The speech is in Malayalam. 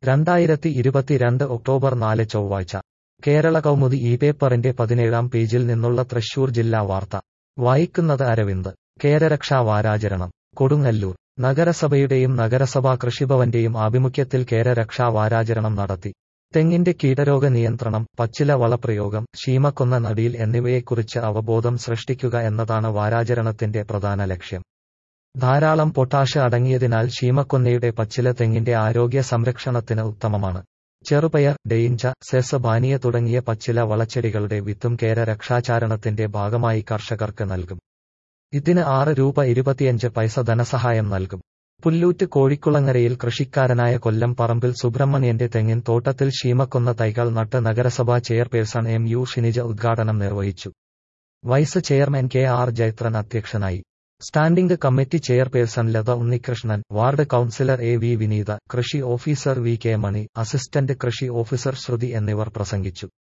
രണ്ടായിരത്തി ഇരുപത്തിരണ്ട് ഒക്ടോബർ നാല് ചൊവ്വാഴ്ച കേരള കൗമുദി ഈ പേപ്പറിന്റെ പതിനേഴാം പേജിൽ നിന്നുള്ള തൃശൂർ ജില്ലാ വാർത്ത വായിക്കുന്നത് അരവിന്ദ് കേരരക്ഷാ വാരാചരണം കൊടുങ്ങല്ലൂർ നഗരസഭയുടെയും നഗരസഭാ കൃഷിഭവന്റെയും ആഭിമുഖ്യത്തിൽ കേരരക്ഷാ വാരാചരണം നടത്തി തെങ്ങിന്റെ കീടരോഗ നിയന്ത്രണം പച്ചില വളപ്രയോഗം ശീമക്കൊന്ന നടിയിൽ എന്നിവയെക്കുറിച്ച് അവബോധം സൃഷ്ടിക്കുക എന്നതാണ് വാരാചരണത്തിന്റെ പ്രധാന ലക്ഷ്യം ധാരാളം പൊട്ടാഷ് അടങ്ങിയതിനാൽ ശീമക്കൊന്നയുടെ പച്ചില തെങ്ങിന്റെ ആരോഗ്യ സംരക്ഷണത്തിന് ഉത്തമമാണ് ചെറുപയർ ഡെയിഞ്ച സെസ് ബാനിയ തുടങ്ങിയ പച്ചില വളച്ചെടികളുടെ വിത്തും കേര രക്ഷാചാരണത്തിന്റെ ഭാഗമായി കർഷകർക്ക് നൽകും ഇതിന് ആറ് രൂപ ഇരുപത്തിയഞ്ച് പൈസ ധനസഹായം നൽകും പുല്ലൂറ്റ് കോഴിക്കുളങ്ങരയിൽ കൃഷിക്കാരനായ കൊല്ലം പറമ്പിൽ സുബ്രഹ്മണ്യന്റെ തെങ്ങിൻ തോട്ടത്തിൽ ശീമക്കൊന്ന തൈകൾ നട്ട് നഗരസഭാ ചെയർപേഴ്സൺ എം യു ഷിനിജ ഉദ്ഘാടനം നിർവഹിച്ചു vice chairman K R Jayathran അധ്യക്ഷനായി standing committee chairperson Latha Unnikrishnan ward councillor A V Vineetha കൃഷി officer V K Mani assistant കൃഷി ഓഫീസർ ശ്രുതി എന്നിവർ പ്രസംഗിച്ചു